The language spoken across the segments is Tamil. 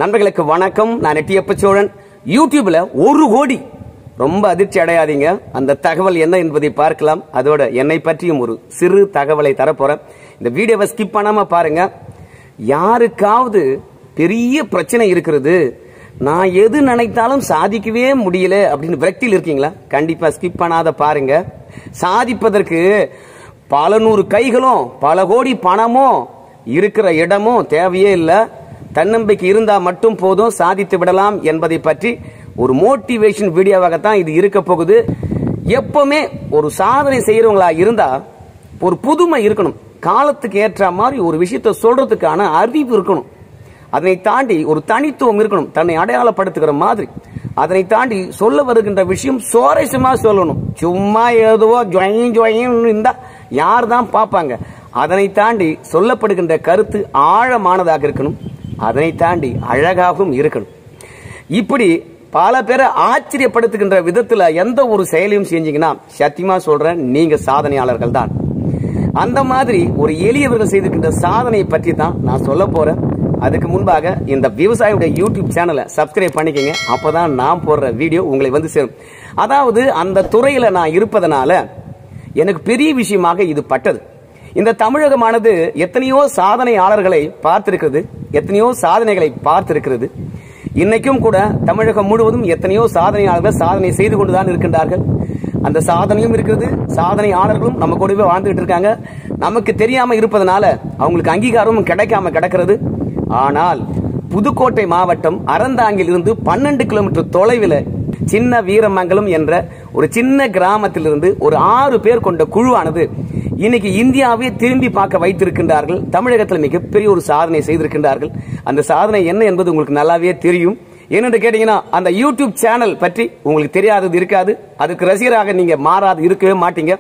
நண்பர்களுக்கு வணக்கம் நான் நெட்டியப்ப சோழன் யூடியூப்ல ஒரு கோடி ரொம்ப அதிர்ச்சி அடையாதீங்க அந்த தகவல் என்ன என்பதை பார்க்கலாம் அதோட என்னை பற்றியும் ஒரு சிறு தகவலை தரப்போறேன் இந்த வீடியோவை ஸ்கிப் பண்ணாம பாருங்க யாருக்காவது பெரிய பிரச்சனை இருக்கிறது நான் எது நினைத்தாலும் சாதிக்கவே முடியல அப்படின்னு விரக்தியில் இருக்கீங்களா கண்டிப்பா ஸ்கிப் பண்ணாத பாருங்க சாதிப்பதற்கு பல நூறு கைகளும் பல கோடி பணமும் இருக்கிற இடமும் தேவையே இல்லை தன்னம்பிக்கை இருந்தா மட்டும் போதும் சாதித்து விடலாம் என்பதை பற்றி ஒரு மோட்டிவேஷன் வீடியோவாகத்தான் இது இருக்க போகுது எப்பவுமே ஒரு சாதனை செய்யறவங்களா இருந்தா ஒரு புதுமை இருக்கணும் காலத்துக்கு ஏற்ற மாதிரி ஒரு விஷயத்தை சொல்றதுக்கான அறிவு இருக்கணும் அதனை தாண்டி ஒரு தனித்துவம் இருக்கணும் தன்னை அடையாளப்படுத்துகிற மாதிரி அதனை தாண்டி சொல்ல வருகின்ற விஷயம் சுவாரஸ்யமா சொல்லணும் சும்மா ஏதோ ஜொயின் ஜொயின் இருந்தா யார் தான் பார்ப்பாங்க அதனை தாண்டி சொல்லப்படுகின்ற கருத்து ஆழமானதாக இருக்கணும் அதனை தாண்டி அழகாகவும் இருக்கணும் இப்படி பல பேரை ஆச்சரியப்படுத்துகின்ற விதத்துல எந்த ஒரு செயலையும் செஞ்சீங்கன்னா சத்தியமா சொல்றேன் நீங்க சாதனையாளர்கள் தான் அந்த மாதிரி ஒரு எளியவர்கள் செய்திருக்கின்ற சாதனையை பற்றி தான் நான் சொல்ல போறேன் அதுக்கு முன்பாக இந்த விவசாயியுடைய யூடியூப் சேனலை சப்ஸ்கிரைப் பண்ணிக்கங்க அப்பதான் நான் போடுற வீடியோ உங்களை வந்து சேரும் அதாவது அந்த துறையில நான் இருப்பதனால எனக்கு பெரிய விஷயமாக இது பட்டது இந்த தமிழகமானது எத்தனையோ சாதனையாளர்களை பார்த்திருக்கிறது எத்தனையோ சாதனைகளை பார்த்திருக்கிறது இன்னைக்கும் கூட தமிழகம் முழுவதும் எத்தனையோ சாதனையாளர்கள் சாதனை செய்து கொண்டுதான் இருக்கின்றார்கள் அந்த சாதனையும் இருக்குது சாதனையாளர்களும் நம்ம கூடவே வாழ்ந்துகிட்டு இருக்காங்க நமக்கு தெரியாம இருப்பதனால அவங்களுக்கு அங்கீகாரமும் கிடைக்காம கிடக்கிறது ஆனால் புதுக்கோட்டை மாவட்டம் அறந்தாங்கில் இருந்து பன்னெண்டு கிலோமீட்டர் தொலைவில் சின்ன வீரமங்கலம் என்ற ஒரு சின்ன கிராமத்திலிருந்து ஒரு ஆறு பேர் கொண்ட குழுவானது இன்னைக்கு இந்தியாவே திரும்பி பார்க்க வைத்திருக்கின்றார்கள் தமிழகத்தில் மிகப்பெரிய ஒரு சாதனை செய்திருக்கின்றார்கள் அந்த சாதனை என்ன என்பது உங்களுக்கு நல்லாவே தெரியும் என்னென்று கேட்டீங்கன்னா அந்த யூடியூப் சேனல் பற்றி உங்களுக்கு தெரியாதது இருக்காது அதுக்கு ரசிகராக நீங்க மாறாது இருக்கவே மாட்டீங்க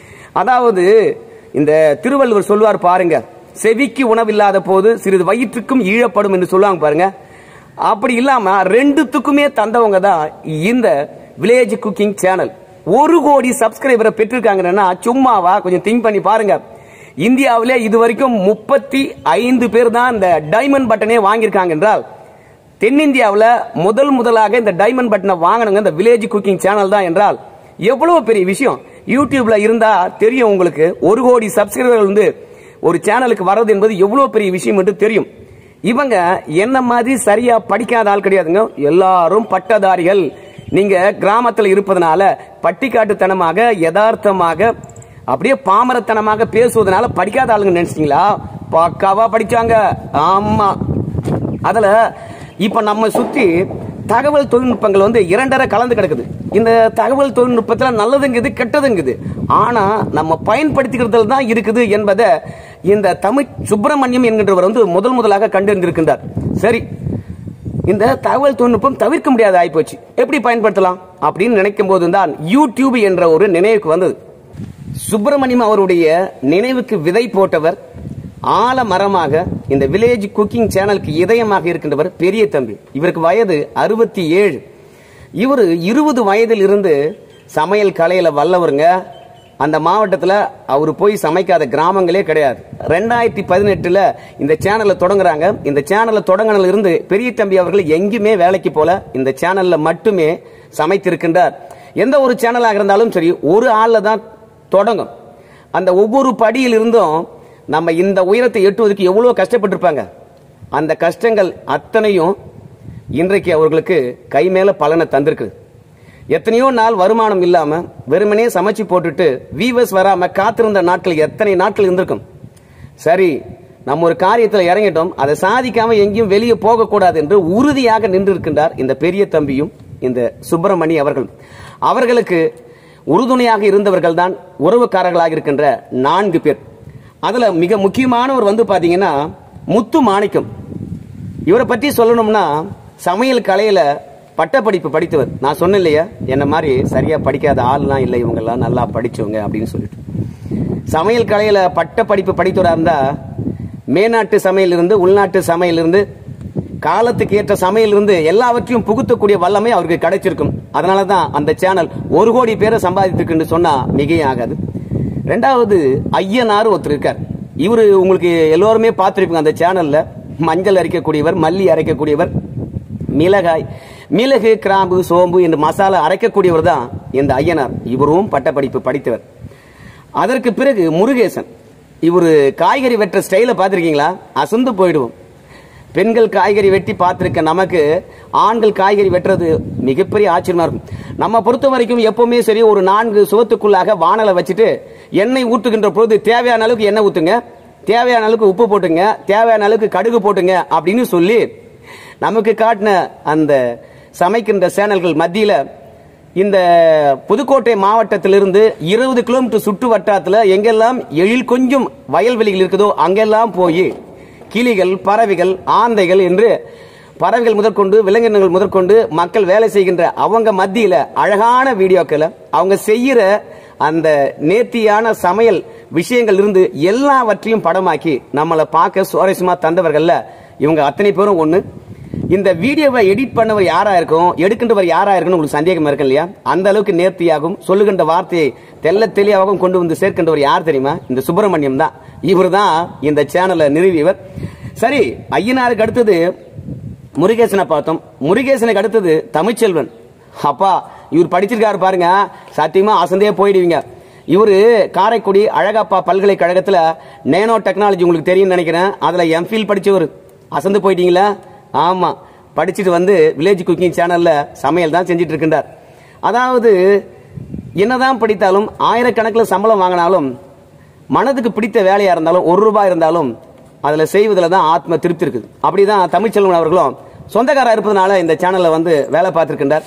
அதாவது இந்த திருவள்ளுவர் சொல்வார் பாருங்க செவிக்கு உணவில்லாத போது சிறிது வயிற்றுக்கும் ஈழப்படும் என்று சொல்லுவாங்க பாருங்க அப்படி இல்லாம ரெண்டுத்துக்குமே தந்தவங்க தான் இந்த வில்லேஜ் குக்கிங் சேனல் ஒரு கோடி சப்ஸ்கிரைபரை பெற்றிருக்காங்கன்னா சும்மாவா கொஞ்சம் திங்க் பண்ணி பாருங்க இந்தியாவிலே இது வரைக்கும் முப்பத்தி ஐந்து பேர் தான் இந்த டைமண்ட் பட்டனே வாங்கியிருக்காங்க என்றால் தென்னிந்தியாவில் முதல் முதலாக இந்த டைமண்ட் பட்டனை வாங்கினவங்க இந்த வில்லேஜ் குக்கிங் சேனல் தான் என்றால் எவ்வளவு பெரிய விஷயம் யூடியூப்ல இருந்தா தெரியும் உங்களுக்கு ஒரு கோடி சப்ஸ்கிரைபர்கள் வந்து ஒரு சேனலுக்கு வர்றது என்பது எவ்வளவு பெரிய விஷயம் என்று தெரியும் இவங்க என்ன மாதிரி சரியா படிக்காத ஆள் கிடையாதுங்க எல்லாரும் பட்டதாரிகள் நீங்க கிராமத்தில் இருப்பதனால பட்டிக்காட்டுத்தனமாக யதார்த்தமாக அப்படியே பாமரத்தனமாக பேசுவதனால படிக்காத ஆளுங்க நினைச்சிட்டீங்களா பக்காவா படிச்சாங்க ஆமா அதுல இப்ப நம்ம சுத்தி தகவல் தொழில்நுட்பங்கள் வந்து இரண்டரை கலந்து கிடக்குது இந்த தகவல் தொழில்நுட்பத்துல நல்லதுங்குது கெட்டதுங்குது ஆனா நம்ம பயன்படுத்திக்கிறதுல தான் இருக்குது என்பதை இந்த தமிழ் சுப்பிரமணியம் என்கின்றவர் வந்து முதல் முதலாக கண்டறிந்திருக்கின்றார் சரி இந்த தகவல் தொழில்நுட்பம் தவிர்க்க முடியாத ஆயிப்போச்சு எப்படி பயன்படுத்தலாம் அப்படின்னு நினைக்கும் போது தான் யூடியூப் என்ற ஒரு நினைவுக்கு வந்தது சுப்பிரமணியம் அவருடைய நினைவுக்கு விதை போட்டவர் ஆலமரமாக இந்த வில்லேஜ் குக்கிங் சேனலுக்கு இதயமாக இருக்கின்றவர் பெரிய தம்பி இவருக்கு வயது அறுபத்தி ஏழு இவர் இருபது வயதில் இருந்து சமையல் கலையில வல்லவருங்க அந்த மாவட்டத்தில் அவர் போய் சமைக்காத கிராமங்களே கிடையாது ரெண்டாயிரத்தி பதினெட்டுல இந்த சேனலை தொடங்குறாங்க இந்த சேனலை தொடங்கினதுல இருந்து பெரிய தம்பி அவர்கள் எங்கேயுமே வேலைக்கு போல இந்த சேனல்ல மட்டுமே சமைத்திருக்கின்றார் எந்த ஒரு சேனலாக இருந்தாலும் சரி ஒரு ஆள்ல தான் தொடங்கும் அந்த ஒவ்வொரு படியில் இருந்தும் நம்ம இந்த உயரத்தை எட்டுவதற்கு எவ்வளவு கஷ்டப்பட்டிருப்பாங்க அந்த கஷ்டங்கள் அத்தனையும் இன்றைக்கு அவர்களுக்கு கை மேல பலனை தந்திருக்கு எத்தனையோ நாள் வருமானம் இல்லாம வெறுமனே சமைச்சு போட்டுட்டு வீவர்ஸ் வராம காத்திருந்த நாட்கள் எத்தனை நாட்கள் இருந்திருக்கும் சரி நம்ம ஒரு காரியத்தில் இறங்கிட்டோம் அதை சாதிக்காம எங்கேயும் வெளியே போகக்கூடாது என்று உறுதியாக நின்றிருக்கின்றார் இந்த பெரிய தம்பியும் இந்த சுப்பிரமணி அவர்கள் அவர்களுக்கு உறுதுணையாக இருந்தவர்கள் தான் உறவுக்காரர்களாக இருக்கின்ற நான்கு பேர் அதுல மிக முக்கியமானவர் வந்து பாத்தீங்கன்னா முத்து மாணிக்கம் இவரை பற்றி சொல்லணும்னா சமையல் கலையில பட்டப்படிப்பு படித்தவர் நான் சொன்னேன் இல்லையா என்ன மாதிரி சரியா படிக்காத ஆள்லாம் இல்லை இவங்கெல்லாம் நல்லா படிச்சவங்க அப்படின்னு சொல்லிட்டு சமையல் கலையில பட்ட படிப்பு படித்தவரா இருந்தா மேநாட்டு சமையல் இருந்து உள்நாட்டு சமையல் இருந்து காலத்துக்கு ஏற்ற சமையல் இருந்து எல்லாவற்றையும் புகுத்தக்கூடிய வல்லமை அவருக்கு கிடைச்சிருக்கும் அதனால தான் அந்த சேனல் ஒரு கோடி பேரை சம்பாதித்திருக்குன்னு சொன்னா மிகையாகாது ரெண்டாவது ஐயனார் ஒருத்தர் இருக்கார் இவரு உங்களுக்கு எல்லோருமே பார்த்திருப்பீங்க அந்த சேனல்ல மஞ்சள் அரைக்கக்கூடியவர் மல்லி அரைக்கக்கூடியவர் மிளகாய் மிளகு கிராம்பு சோம்பு என்று மசாலா அரைக்கக்கூடியவர் தான் இந்த ஐயனார் இவரும் பட்டப்படிப்பு படித்தவர் அதற்கு பிறகு முருகேசன் இவர் காய்கறி வெட்டுற ஸ்டைல பார்த்துருக்கீங்களா அசந்து போயிடுவோம் பெண்கள் காய்கறி வெட்டி பார்த்துருக்க நமக்கு ஆண்கள் காய்கறி வெட்டுறது மிகப்பெரிய ஆச்சரியமா இருக்கும் நம்ம பொறுத்த வரைக்கும் எப்பவுமே சரி ஒரு நான்கு சுவத்துக்குள்ளாக வானலை வச்சுட்டு எண்ணெய் ஊற்றுகின்ற பொழுது தேவையான அளவுக்கு எண்ணெய் ஊத்துங்க தேவையான அளவுக்கு உப்பு போட்டுங்க தேவையான அளவுக்கு கடுகு போட்டுங்க அப்படின்னு சொல்லி நமக்கு காட்டின அந்த சமைக்கின்ற சேனல்கள் மத்தியில இந்த புதுக்கோட்டை மாவட்டத்திலிருந்து இருபது கிலோமீட்டர் சுற்று வட்டாரத்தில் எங்கெல்லாம் எழில் கொஞ்சம் வயல்வெளிகள் இருக்குதோ அங்கெல்லாம் போய் கிளிகள் பறவைகள் ஆந்தைகள் என்று பறவைகள் முதற்கொண்டு விலங்கினங்கள் முதற்கொண்டு மக்கள் வேலை செய்கின்ற அவங்க மத்தியில அழகான வீடியோக்களை அவங்க செய்யற அந்த நேர்த்தியான சமையல் விஷயங்கள் இருந்து எல்லாவற்றையும் படமாக்கி நம்மளை பார்க்க சுவாரஸ்யமா தந்தவர்கள்ல இவங்க அத்தனை பேரும் ஒண்ணு இந்த வீடியோவை எடிட் பண்ணவர் யாரா இருக்கும் எடுக்கின்றவர் யாரா இருக்குன்னு உங்களுக்கு சந்தேகம் இருக்கு இல்லையா அந்த அளவுக்கு நேர்த்தியாகும் சொல்லுகின்ற வார்த்தையை தெல்ல தெளிவாகவும் கொண்டு வந்து சேர்க்கின்றவர் யார் தெரியுமா இந்த சுப்பிரமணியம் தான் இவர் தான் இந்த சேனலை நிறுவியவர் சரி ஐயனாருக்கு அடுத்தது முருகேசனை பார்த்தோம் முருகேசனுக்கு அடுத்தது தமிழ்ச்செல்வன் அப்பா இவர் படிச்சிருக்காரு பாருங்க சத்தியமா அசந்தே போயிடுவீங்க இவரு காரைக்குடி அழகப்பா பல்கலைக்கழகத்துல நேனோ டெக்னாலஜி உங்களுக்கு தெரியும் நினைக்கிறேன் அதுல எம்ஃபில் படிச்சவர் அசந்து போயிட்டீங்களா ஆமா படிச்சுட்டு வந்து வில்லேஜ் குக்கிங் சேனல்ல சமையல் தான் செஞ்சுட்டு இருக்கின்றார் அதாவது என்னதான் படித்தாலும் ஆயிரக்கணக்கில் சம்பளம் வாங்கினாலும் மனதுக்கு பிடித்த வேலையா இருந்தாலும் ஒரு ரூபாய் இருந்தாலும் அதுல செய்வதில் தான் ஆத்ம திருப்தி இருக்குது அப்படிதான் தமிழ்ச்செல்வன் அவர்களும் சொந்தக்காரா இருப்பதனால இந்த சேனல்ல வந்து வேலை பார்த்திருக்கின்றார்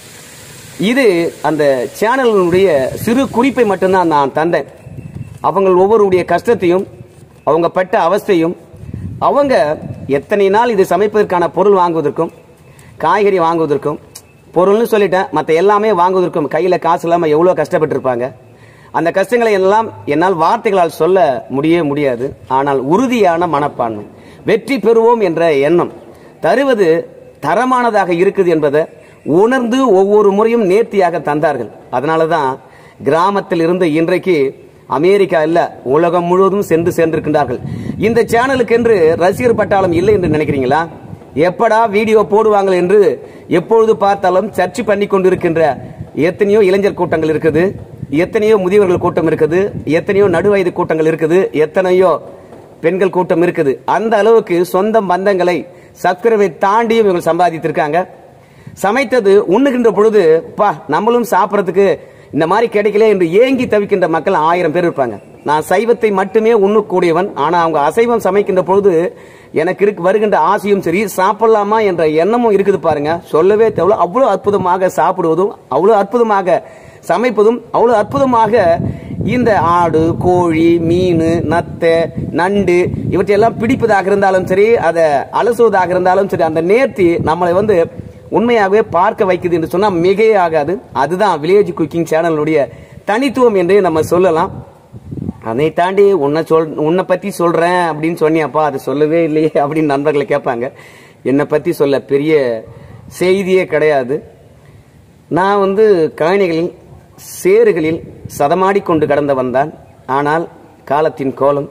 இது அந்த சேனலினுடைய சிறு குறிப்பை மட்டும்தான் நான் தந்தேன் அவங்க ஒவ்வொருடைய கஷ்டத்தையும் அவங்க பட்ட அவஸ்தையும் அவங்க எத்தனை நாள் இது சமைப்பதற்கான பொருள் வாங்குவதற்கும் காய்கறி வாங்குவதற்கும் பொருள்னு சொல்லிட்டேன் மற்ற எல்லாமே வாங்குவதற்கும் கையில காசு இல்லாம எவ்வளவு கஷ்டப்பட்டிருப்பாங்க அந்த கஷ்டங்களை எல்லாம் என்னால் வார்த்தைகளால் சொல்ல முடியவே முடியாது ஆனால் உறுதியான மனப்பான்மை வெற்றி பெறுவோம் என்ற எண்ணம் தருவது தரமானதாக இருக்குது என்பதை உணர்ந்து ஒவ்வொரு முறையும் நேர்த்தியாக தந்தார்கள் அதனால தான் கிராமத்தில் இருந்து இன்றைக்கு அமெரிக்கா இல்ல உலகம் முழுவதும் சென்று சேர்ந்திருக்கின்றார்கள் இந்த சேனலுக்கு என்று ரசிகர் பட்டாளம் இல்லை என்று நினைக்கிறீங்களா எப்படா வீடியோ போடுவாங்க என்று எப்பொழுது பார்த்தாலும் சர்ச் பண்ணி கொண்டிருக்கின்ற எத்தனையோ இளைஞர் கூட்டங்கள் இருக்குது எத்தனையோ முதியவர்கள் கூட்டம் இருக்குது எத்தனையோ நடுவயது கூட்டங்கள் இருக்குது எத்தனையோ பெண்கள் கூட்டம் இருக்குது அந்த அளவுக்கு சொந்த பந்தங்களை சப்ஸ்கிரைபை தாண்டியும் இவங்க சம்பாதித்திருக்காங்க சமைத்தது உண்ணுகின்ற பொழுது பா நம்மளும் சாப்பிடறதுக்கு இந்த மாதிரி கிடைக்கல என்று ஏங்கி தவிக்கின்ற மக்கள் ஆயிரம் பேர் இருப்பாங்க நான் சைவத்தை மட்டுமே உண்ணக்கூடியவன் ஆனா அவங்க அசைவம் சமைக்கின்ற பொழுது எனக்கு இருக்கு வருகின்ற ஆசையும் சரி சாப்பிடலாமா என்ற எண்ணமும் இருக்குது பாருங்க சொல்லவே தேவை அவ்வளவு அற்புதமாக சாப்பிடுவதும் அவ்வளவு அற்புதமாக சமைப்பதும் அவ்வளவு அற்புதமாக இந்த ஆடு கோழி மீன் நத்தை நண்டு இவற்றையெல்லாம் பிடிப்பதாக இருந்தாலும் சரி அதை அலசுவதாக இருந்தாலும் சரி அந்த நேர்த்தி நம்மளை வந்து உண்மையாகவே பார்க்க வைக்குது என்று சொன்னா மிகையே ஆகாது அதுதான் வில்லேஜ் குக்கிங் சேனலுடைய தனித்துவம் என்றே நம்ம சொல்லலாம் அதை தாண்டி உன்னை சொல் உன்னை பத்தி சொல்றேன் அப்படின்னு சொன்னியாப்பா அது சொல்லவே இல்லையே அப்படின்னு நண்பர்களை கேட்பாங்க என்னை பத்தி சொல்ல பெரிய செய்தியே கிடையாது நான் வந்து கழனிகளில் சேறுகளில் சதமாடி கொண்டு கடந்தவன் தான் ஆனால் காலத்தின் கோலம்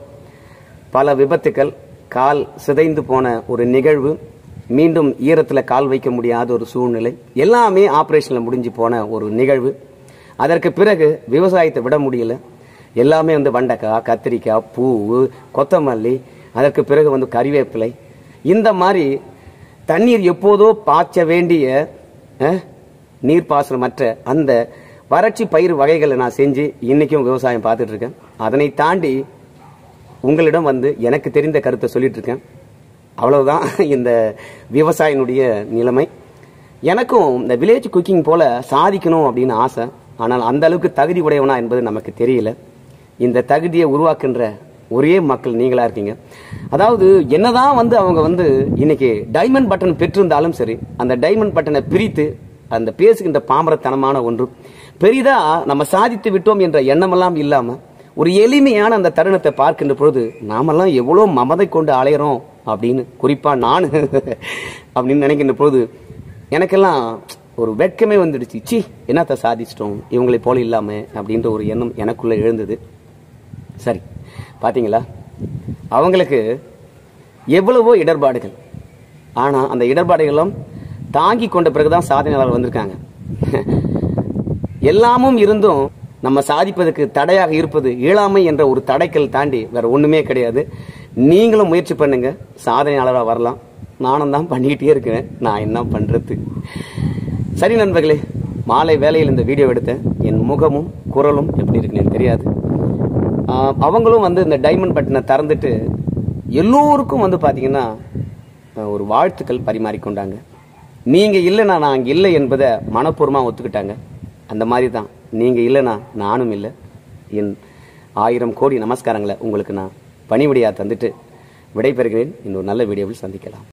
பல விபத்துக்கள் கால் சிதைந்து போன ஒரு நிகழ்வு மீண்டும் ஈரத்தில் கால் வைக்க முடியாத ஒரு சூழ்நிலை எல்லாமே ஆப்ரேஷனில் முடிஞ்சு போன ஒரு நிகழ்வு அதற்கு பிறகு விவசாயத்தை விட முடியல எல்லாமே வந்து வெண்டைக்காய் கத்திரிக்காய் பூ கொத்தமல்லி அதற்கு பிறகு வந்து கறிவேப்பிலை இந்த மாதிரி தண்ணீர் எப்போதோ பாய்ச்ச வேண்டிய அஹ், நீர்ப்பாசனமற்ற அந்த வறட்சி பயிர் வகைகளை நான் செஞ்சு இன்னைக்கும் விவசாயம் பார்த்துட்டு இருக்கேன் அதனை தாண்டி உங்களிடம் வந்து எனக்கு தெரிந்த கருத்தை சொல்லிட்டு இருக்கேன் அவ்வளவுதான் இந்த விவசாயினுடைய நிலைமை எனக்கும் இந்த வில்லேஜ் குக்கிங் போல சாதிக்கணும் அப்படின்னு ஆசை ஆனால் அந்த அளவுக்கு தகுதி உடையவனா என்பது நமக்கு தெரியல இந்த தகுதியை உருவாக்குன்ற ஒரே மக்கள் நீங்களா இருக்கீங்க அதாவது என்னதான் வந்து அவங்க வந்து இன்னைக்கு டைமண்ட் பட்டன் பெற்றிருந்தாலும் சரி அந்த டைமண்ட் பட்டனை பிரித்து அந்த பேசுகின்ற பாமரத்தனமான ஒன்று பெரிதா நம்ம சாதித்து விட்டோம் என்ற எண்ணமெல்லாம் இல்லாம ஒரு எளிமையான அந்த தருணத்தை பார்க்கின்ற பொழுது நாமெல்லாம் எவ்வளவு மமதை கொண்டு அலையிறோம் அப்படின்னு குறிப்பா நான் அப்படின்னு நினைக்கின்ற பொழுது எனக்கெல்லாம் ஒரு வெட்கமே வந்துடுச்சு சி என்னத்த சாதிச்சிட்டோம் இவங்களை போல இல்லாம அப்படின்ற ஒரு எண்ணம் எனக்குள்ள எழுந்தது சரி பாத்தீங்களா அவங்களுக்கு எவ்வளவோ இடர்பாடுகள் ஆனா அந்த இடர்பாடுகளும் தாங்கி கொண்ட பிறகுதான் சாதனையாளர் வந்திருக்காங்க எல்லாமும் இருந்தும் நம்ம சாதிப்பதற்கு தடையாக இருப்பது இயலாமை என்ற ஒரு தடைக்கல் தாண்டி வேற ஒண்ணுமே கிடையாது நீங்களும் முயற்சி பண்ணுங்க சாதனையாளராக வரலாம் நானும் தான் பண்ணிக்கிட்டே இருக்கிறேன் நான் என்ன பண்றது சரி நண்பர்களே மாலை வேலையில் இந்த வீடியோ எடுத்தேன் என் முகமும் குரலும் எப்படி இருக்குன்னு எனக்கு தெரியாது ஆஹ் அவங்களும் வந்து இந்த டைமண்ட் பட்டனை திறந்துட்டு எல்லோருக்கும் வந்து பாத்தீங்கன்னா ஆஹ் ஒரு வாழ்த்துக்கள் பரிமாறிக்கொண்டாங்க நீங்க இல்லைனா நான் அங்க இல்லை என்பதை மனப்பூர்வமா ஒத்துக்கிட்டாங்க அந்த மாதிரி தான் நீங்க இல்லைனா நானும் இல்லை என் ஆயிரம் கோடி நமஸ்காரங்களை உங்களுக்கு நான் பணிவிடையா தந்துட்டு விடைபெறுகிறேன் இன்னொரு நல்ல வீடியோவில் சந்திக்கலாம்